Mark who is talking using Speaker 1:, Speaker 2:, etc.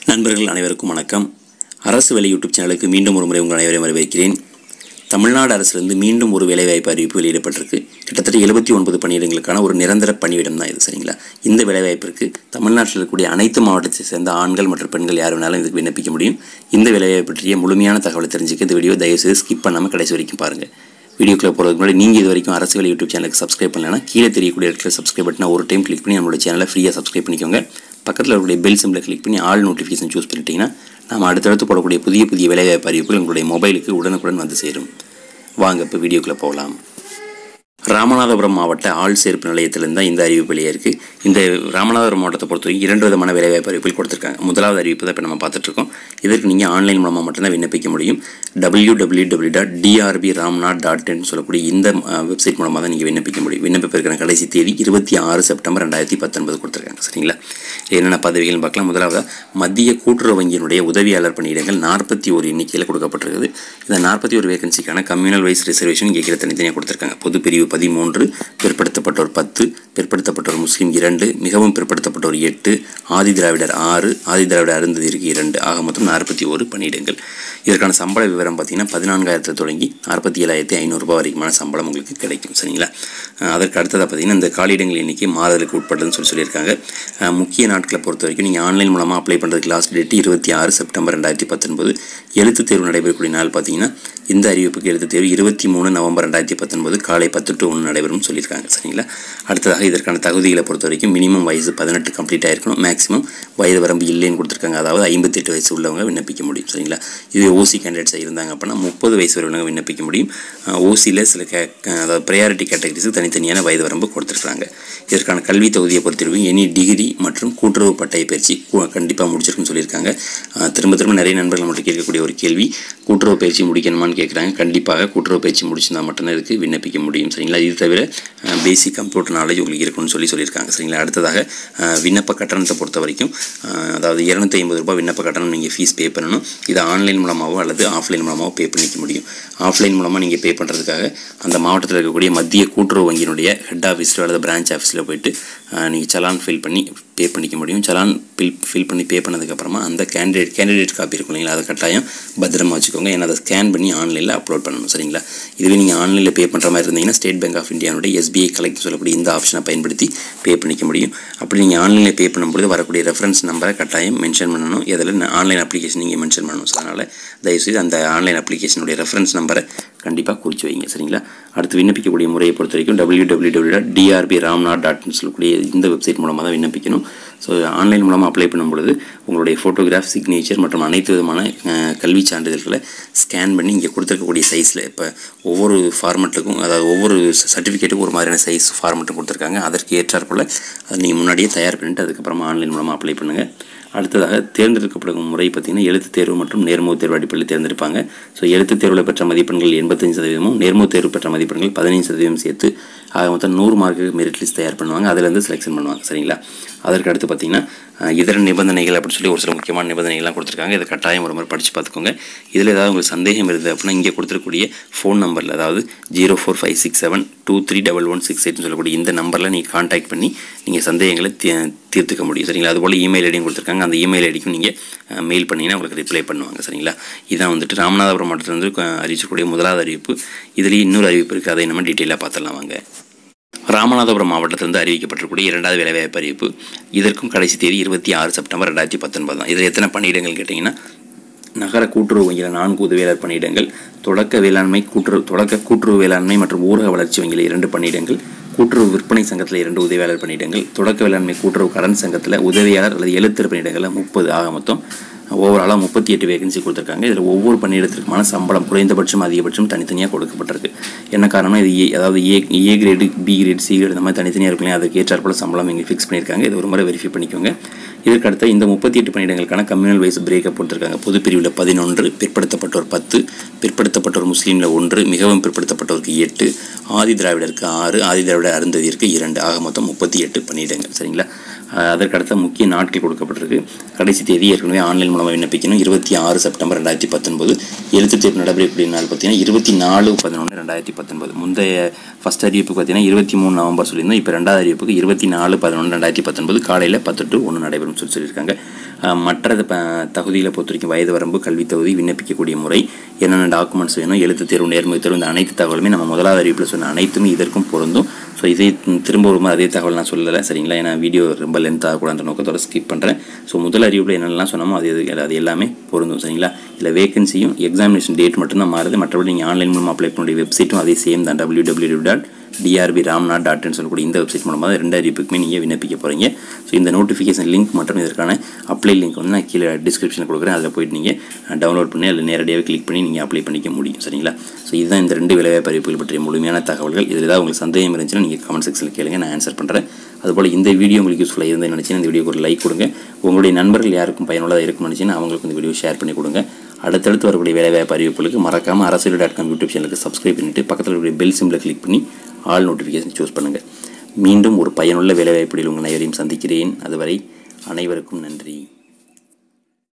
Speaker 1: நண்பர்கள் அனைவருக்கும் வணக்கம் அரசு வேலை யூடியூப் சேனலுக்கு மீண்டும் ஒரு முறை உங்கள் அனைவரையும் வரவேற்கிறேன் தமிழ்நாடு அரசிலிருந்து மீண்டும் ஒரு வேலைவாய்ப்பு அறிவிப்பு வெளியிடப்பட்டிருக்கு கிட்டத்தட்ட எழுபத்தி ஒன்பது பணியிடங்களுக்கான ஒரு நிரந்தர பணியிடம் தான் இது சரிங்களா இந்த வேலைவாய்ப்பிற்கு தமிழ்நாட்டில் இருக்கக்கூடிய அனைத்து மாவட்டத்தை சேர்ந்த ஆண்கள் மற்றும் பெண்கள் யார் வேணாலும் இதுக்கு விண்ணப்பிக்க முடியும் இந்த வேலைவாய்ப்பு பற்றிய முழுமையான தகவலை தெரிஞ்சுக்க இந்த வீடியோ தயவுசெய்து ஸ்கிப் பண்ணாமல் கடைசி வரைக்கும் பாருங்கள் வீடியோக்குள்ள போகிறதுக்கு முன்னாடி நீங்கள் இது வரைக்கும் அரசு வேலை யூடியூப் சேனலுக்கு சப்ஸ்கிரைப் பண்ணலன்னா கீழே தெரியக்கூடிய இடத்துல சப்ஸ்கிரைப் பட்டனை ஒரு டைம் கிளிக் பண்ணி நம்மளோட சேனலை ஃப்ரீயாக சப்ஸ்கிரைப் பண்ணிக்கோங்க பக்கத்தில் இருக்கக்கூடிய பெல் சிம்பிளை கிளிக் பண்ணி ஆல் நோட்டிஃபிகேஷன் சூஸ் பண்ணிட்டீங்கன்னா நம்ம அடுத்தடுத்து போடக்கூடிய புதிய புதிய வேலைவாய்ப்பு அறிவிப்புகள் உங்களுடைய மொபைலுக்கு உடனுக்குடன் வந்து சேரும் வாங்க இப்போ வீடியோக்குள்ளே போகலாம் ராமநாதபுரம் மாவட்ட ஆள் சேர்ப்பு நிலையத்திலிருந்து தான் இந்த அறிவிப்பு வெளியே இந்த ராமநாதபுரம் மாவட்டத்தை பொறுத்தவரைக்கும் இரண்டு விதமான வேலைவாய்ப்பு அறிவிப்புகள் கொடுத்துருக்காங்க முதலாவது அறிவிப்பு தான் இப்போ நம்ம பார்த்துட்ருக்கோம் இதற்கு நீங்கள் ஆன்லைன் மூலமாக மட்டும்தான் விண்ணப்பிக்க முடியும் W W W dot TRB ராம்நாத் டாட் இன் சொல்லக்கூடிய இந்த வெப்சைட் மூலமாக தான் நீங்கள் விண்ணப்பிக்க முடியும் விண்ணப்பிப்பிருக்கிற கடைசி தேதி இருபத்தி ஆறு செப்டம்பர் ரெண்டாயிரத்தி பத்தொன்பது கொடுத்துருக்காங்க சரிங்களா என்னென்ன பதவிகள்னு பார்க்கலாம் முதலாவது மத்திய கூட்டுறவு வங்கியினுடைய உதவியாளர் பணியிடங்கள் நாற்பத்தி ஒரு எண்ணிக்கையில் கொடுக்கப்பட்டிருக்குது இந்த நாற்பத்தி ஒரு வேகன்சிக்கான கம்யூனல் வைஸ் ரிசர்வேஷன் இங்கே கீழே தனித்தனியாக கொடுத்துருக்காங்க பொது பிரிவு பதிமூன்று பிற்படுத்தப்பட்டோர் பத்து பிற்படுத்தப்பட்டோர் முஸ்லீம் இரண்டு மிகவும் பிற்படுத்தப்பட்டோர் எட்டு ஆதி திராவிடர் ஆறு ஆதி திராவிடர் அருந்ததிற்கு இரண்டு ஆக மொத்தம் நாற்பத்தி ஒரு பணியிடங்கள் இதற்கான சம்பள விவரம் பார்த்தீங்கன்னா பதினான்காயிரத்தை தொடங்கி நாற்பத்தி ஏழாயிரத்தி ஐநூறுரூபா வரைக்குமான சம்பளம் உங்களுக்கு கிடைக்கும் சரிங்களா அஹ் அதற்கு அடுத்ததாக பார்த்தீங்கன்னா இந்த காலியிடங்கள் எண்ணிக்கை மாறுதலுக்கு உட்பட்டதுன்னு சொல்லி சொல்லியிருக்காங்க அஹ் முக்கிய நாட்களை பொறுத்த வரைக்கும் நீங்கள் ஆன்லைன் மூலமாக அப்ளை பண்ணுறதுக்கு லாஸ்ட் டேட் இருபத்தி ஆறு செப்டம்பர் ரெண்டாயிரத்தி பத்தொன்பது எழுத்துத் தேர்வு நடைபெறக்கூடிய நாள் பார்த்தீங்கன்னா இந்த அறிவிப்புக்கு எழுத்துத் தேர்வு இருபத்தி மூணு நவம்பர் ரெண்டாயிரத்தி பத்தொன்பது காலை பத்து டு ஒன்று நடைபெறும் சொல்லியிருக்காங்க சரிங்களா அடுத்ததாக இதற்கான தகுதிகளை பொறுத்த வரைக்கும் மினிமம் வயசு பதினெட்டு கம்ப்ளீட் ஆயிருக்கணும் மேக்ஸிமம் வயது வரம்பு இல்லைன்னு கொடுத்துருக்காங்க அதாவது ஐம்பத்தெட்டு வயசு உள்ளவங்க விண்ணப்பிக்க முடியும் சரிங்களா இது ஓசி கேண்டிடேட்ஸாக இருந்தாங்க அப்படின்னா முப்பது வயசு வரவங்க விண்ணப்பிக்க முடியும் ஓசியில் சில கே அதாவது ப்ரையாரிட்டி கேட்டகரிஸுக்கு தனித்தனியான வயது வரம்பு கொடுத்துருக்காங்க இதற்கான கல்வி தகுதியை பொறுத்திருக்கும் எனி டிகிரி மற்றும் கூட்டுறவு பட்டய பயிற்சி கண்டிப்பாக முடிச்சிருக்குன்னு சொல்லியிருக்காங்க அஹ் திரும்ப திரும்ப நிறைய நண்பர்கள் மட்டும் கேட்கக்கூடிய ஒரு கேள்வி கூட்டுறவு பயிற்சி முடிக்கணுமான்னு கேட்குறாங்க கண்டிப்பாக கூட்டுறவு பயிற்சி முடிச்சிருந்தா மட்டும்தான் இதுக்கு விண்ணப்பிக்க முடியும் சரிங்களா இது தவிர பேசிக் கம்ப்யூட்டர் நாலேஜ் உங்களுக்கு இருக்குன்னு சொல்லி சொல்லியிருக்காங்க சரிங்களா அடுத்ததாக அஹ் விண்ணப்ப கட்டணத்தை பொறுத்த வரைக்கும் அஹ் அதாவது இரநூத்தி ஐம்பது ரூபாய் விண்ணப்ப கட்டணம் நீங்கள் ஃபீஸ் பே பண்ணணும் இது ஆன்லைன் மூலமாகவோ அல்லது ஆஃப்லைன் மூலமாகவோ பே பண்ணிக்க முடியும் ஆஃப்லைன் மூலமாக நீங்கள் பே பண்ணுறதுக்காக அந்த மாவட்டத்தில் இருக்கக்கூடிய மத்திய கூட்டுறவு வங்கியினுடைய ஹெட் ஆஃபீஸில் அல்லது பிரான்ச் ஆஃபீஸில் போயிட்டு நீங்கள் சலான் ஃபில் பண்ணி பே பண்ணிக்க முடியும் சலான் ஃபில் ஃபில் பண்ணி பே பண்ணதுக்கப்புறமா அந்த கேண்டிடேட் கேண்டிடேட் காப்பி இருக்கும் இல்லைங்களா அதை கட்டாயம் பத்திரமா வச்சுக்கோங்க ஏன்னா அதை ஸ்கேன் பண்ணி ஆன்லைனில் அப்லோட் பண்ணணும் சரிங்களா இதுவே நீங்கள் ஆன்லைனில் பே பண்ணுற மாதிரி இருந்தீங்கன்னா ஸ்டேட் பேங்க் ஆஃப் இந்தியாவுடைய எஸ்பிஐ கலெக்ட் சொல்லக்கூடிய இந்த ஆப்ஷனை பயன்படுத்தி பே பண்ணிக்க முடியும் அப்படி நீங்கள் ஆன்லைனில் பே பண்ணும்பொழுது வரக்கூடிய ரெஃபரன்ஸ் நம்பரை கட்டாயம் மென்ஷன் பண்ணணும் இதில் ஆன்லைன் அப்ளிகேஷன் நீங்கள் மென்ஷன் பண்ணணும் ஸோ அதனால் தயவுசெய்து அந்த ஆன்லைன் அப்ளிகேஷனுடைய ரெஃபரன்ஸ் நம்பரை கண்டிப்பாக குறித்து வைங்க சரிங்களா அடுத்து விண்ணப்பிக்கக்கூடிய முறையை பொறுத்த வரைக்கும் W W W dot TRB ராம்நாத் டாட் சொல்லக்கூடிய இந்த வெப்சைட் மூலமாக தான் விண்ணப்பிக்கணும் ஸோ ஆன்லைன் மூலமாக அப்ளை பண்ணும்பொழுது உங்களுடைய ஃபோட்டோகிராஃப் சிக்னேச்சர் மற்றும் அனைத்து விதமான அஹ், கல்வி சான்றிதழ்களை ஸ்கேன் பண்ணி இங்கே கொடுத்துருக்கக்கூடிய சைஸில் இப்போ ஒவ்வொரு ஃபார்மெட்டுக்கும் அதாவது ஒவ்வொரு சர்டிஃபிகேட்டுக்கும் ஒரு மாதிரியான சைஸ் ஃபார்மெட்டும் கொடுத்துருக்காங்க அதற்கு ஏற்றாற்போல் அதை நீங்கள் முன்னாடியே தயார் பண்ணிவிட்டு அதுக்கப்புறமா ஆன்லைன் மூலமாக அப்ளை பண்ணுங்கள் அடுத்ததாக தேர்ந்தெடுக்கப்படும் முறை பார்த்திங்கன்னா எழுத்துத் தேர்வு மற்றும் நேர்முகத் தேர்வு அடிப்படையில் தேர்ந்தெடுப்பாங்க ஸோ எழுத்துத் தேர்வில் பெற்ற மதிப்பெண்கள் எண்பத்தஞ்சு சதவீதமும் நேர்முகத் தேர்வு பெற்ற மதிப்பெண்கள் பதினைஞ்சு சதவீதம் சேர்த்து ஆக மொத்தம் நூறு மார்க்கு மெரிட் லிஸ்ட் தயார் பண்ணுவாங்க அதிலேருந்து செலெக்ஷன் பண்ணுவாங்க சரிங்களா அதற்கு அடுத்து பார்த்திங்கன்னா அஹ், இதர நிபந்தனைகள் அப்படின்னு சொல்லி ஒரு சில முக்கியமான நிபந்தனைகள்லாம் கொடுத்துருக்காங்க இதை கட்டாயம் ஒரு முறை படித்து பார்த்துக்கோங்க இதில் ஏதாவது உங்களுக்கு சந்தேகம் இருக்குது அப்படின்னா இங்கே கொடுத்துருக்கூடிய ஃபோன் நம்பரில் அதாவது zero four five six seven two three double one six எயிட்னு சொல்லக்கூடிய இந்த நம்பரில் நீங்கள் காண்டாக்ட் பண்ணி நீங்கள் சந்தேகங்களை தீ தீர்த்துக்க முடியும் சரிங்களா அதுபோல் இமெயில் ஐடியும் கொடுத்துருக்காங்க அந்த இமெயில் ஐடிக்கும் நீங்கள் மெயில் பண்ணிங்கன்னா உங்களுக்கு ரிப்ளை பண்ணுவாங்க சரிங்களா இதான் வந்துட்டு ராமநாதபுரம் மாவட்டத்திலிருந்து அஹ், அறிவிச்சக்கூடிய முதலாவது அறிவிப்பு இதுலேயும் இன்னொரு அறிவிப்பு இருக்குது அதை நம்ம டீட்டெயிலாக பார்த்துடலாம் வாங்க ராமநாதபுரம் மாவட்டத்திலிருந்து அறிவிக்கப்பட்டிருக்கூடிய இரண்டாவது வேலைவாய்ப்பு அறிவிப்பு இதற்கும் கடைசி தேதி இருபத்தி ஆறு செப்டம்பர் ரெண்டாயிரத்தி பத்தொன்பது தான் இதில் எத்தனை பணியிடங்கள் கேட்டிங்கன்னா நகர கூட்டுறவு வங்கியில் நான்கு உதவியாளர் பணியிடங்கள் தொடக்க வேளாண்மை கூட்டுறவு தொடக்க கூட்டுறவு வேளாண்மை மற்றும் ஊரக வளர்ச்சி வங்கியில் இரண்டு பணியிடங்கள் கூட்டுறவு விற்பனை சங்கத்தில் இரண்டு உதவியாளர் பணியிடங்கள் தொடக்க வேளாண்மை கூட்டுறவு கடன் சங்கத்தில் உதவியாளர் அல்லது எழுத்தர் பணியிடங்களில் முப்பது ஆக மொத்தம் ஓவராலாக முப்பத்தி எட்டு வேகன்சி கொடுத்துருக்காங்க இதில் ஒவ்வொரு பணியிடத்திற்குமான சம்பளம் குறைந்தபட்சம் அதிகபட்சம் தனித்தனியாக கொடுக்கப்பட்டிருக்கு என்ன காரணம்னா இது ஏ அதாவது A A grade B grade C grade இந்த மாதிரி தனித்தனியாக இருக்கும் இல்லையா அதுக்கு ஏற்றாற்போல சம்பளம் இங்கே ஃபிக்ஸ் பண்ணியிருக்காங்க இது ஒரு முறை வெரிஃபை பண்ணிக்கோங்க இதற்கு அடுத்த இந்த முப்பத்தி எட்டு பணியிடங்களுக்கான கம்யூனல் வைஸ் பிரேக்கப் கொடுத்துருக்காங்க பொது பிரிவில் பதினொன்று பிற்படுத்தப்பட்டோர் பத்து பிற்படுத்தப்பட்டோர் முஸ்லீமில் ஒன்று மிகவும் பிற்படுத்தப்பட்டோருக்கு எட்டு ஆதி திராவிடருக்கு ஆறு ஆதி திராவிடர் அருந்ததிற்கு இரண்டு ஆக மொத்தம் முப்பத்தி எட்டு பணியிடங்கள் சரிங்களா அஹ் அதற்கு அடுத்த முக்கிய நாட்கள் கொடுக்கப்பட்டிருக்கு கடைசி தேதி ஏற்கனவே ஆன்லைன் மூலமாக விண்ணப்பிக்கணும் இருபத்தி ஆறு செப்டம்பர் ரெண்டாயிரத்தி பத்தொன்பது எழுத்து தேர்வு நடைபெறக்கூடிய நாள் பார்த்தீங்கன்னா இருபத்தி நாலு பதினொன்று ரெண்டாயிரத்தி பத்தொன்பது முந்தைய ஃபஸ்ட் அறிவிப்பு பார்த்தீங்கன்னா இருபத்தி மூணு நவம்பர் சொல்லியிருந்தோம் இப்போ ரெண்டாவது அறிவிப்புக்கு இருபத்தி நாலு பதினொன்று ரெண்டாயிரத்தி பத்தொன்பது காலையில் பத்து டு ஒன்று நடைபெறும் சொல்லி சொல்லியிருக்காங்க அஹ், மற்ற ப- தகுதிகளை பொறுத்த வரைக்கும் வயது வரம்பு கல்வி தகுதி விண்ணப்பிக்கக்கூடிய முறை என்னென்ன டாக்குமெண்ட்ஸ் வேணும் எழுத்து தேர்வு நேர்முக தேர்வு இந்த அனைத்து தகவலுமே நம்ம முதலாவது அறிவிப்பில் சொன்ன அனைத்துமே இதற்கும் பொருந்தும் ஸோ இதை திரும்ப ஒரு மாதிரி அதே தகவல் நான் சொல்லலை சரிங்களா ஏன்னா வீடியோ ரொம்ப லென்த் ஆகக்கூடாத நோக்கத்தோட ஸ்கிப் பண்ணுறேன் ஸோ முதல் அறிவிப்பில் என்னென்னலாம் சொன்னோமோ அது இது- அது எல்லாமே பொருந்தும் சரிங்களா இல்லை வேகன்சியும் எக்ஸாமினேஷன் டேட் மட்டும் தான் மாறுது மற்றபடி நீங்கள் ஆன்லைன் மூலமாக அப்ளை பண்ணக்கூடிய வெப்சைட்டும் அதே சேம் தான் டபிள்யூ டபிள்யூ டாட் டிஆர்பி ராம்நாத் டாட் சொல்லக்கூடிய இந்த வெப்சைட் மூலமாக ரெண்டு அறிவிப்புக்குமே நீங்கள் விண்ணப்பிக்க போகிறீங்க ஸோ இந்த நோட்டிஃபிகேஷன் லிங்க் மற்றும் இதற்கான அப்ளை லிங்க் வந்து நான் கீழே டிஸ்கிரிப்ஷனில் கொடுக்குறேன் அதில் போயிட்டு நீங்கள் டவுன்லோட் பண்ணி அதில் நேரடியாகவே கிளிக் பண்ணி நீங்கள் அப்ளை பண்ணிக்க முடியும் சரிங்களா ஸோ இதுதான் இந்த ரெண்டு வேலைவாய்ப்பு அறிவிப்புகள் பற்றிய முழுமையான தகவல்கள் இதில் ஏதாவது உங்களுக்கு சந்தேகம் இருந்துச்சுன்னா நீங்கள் கமெண்ட் செக்ஷனில் கேளுங்க நான் ஆன்சர் பண்ணுறேன் அதுபோல் இந்த வீடியோ உங்களுக்கு யூஸ்ஃபுல்லாக இருந்து நினச்சிங்கன்னா இந்த வீடியோக்கு ஒரு லைக் கொடுங்க உங்களுடைய நண்பர்கள் யாருக்கும் பயனுள்ளதாக இருக்கும்னு நினச்சிங்கன்னா அவங்களுக்கு இந்த வீடியோ ஷேர் பண்ணி கொடுங்க அடுத்தடுத்து வரக்கூடிய வேலைவாய்ப்பு அறிவிப்புகளுக்கு மறக்காமல் அரசியல் டாட் காம் யூடியூப் சேனலுக்கு சப்ஸ்கிரைப் பண்ணிவிட்டு பக்கத்தில் இருக்கக்கூடிய பெல் சிம்பிளை கிளிக் பண்ணி ஆல் நோட்டிஃபிகேஷன் சூஸ் பண்ணுங்கள் மீண்டும் ஒரு பயனுள்ள வேலைவாய்ப்புகளில் உங்கள் அனைவரையும் சந்திக்கிறேன் அதுவரை அனைவருக்கும் நன்றி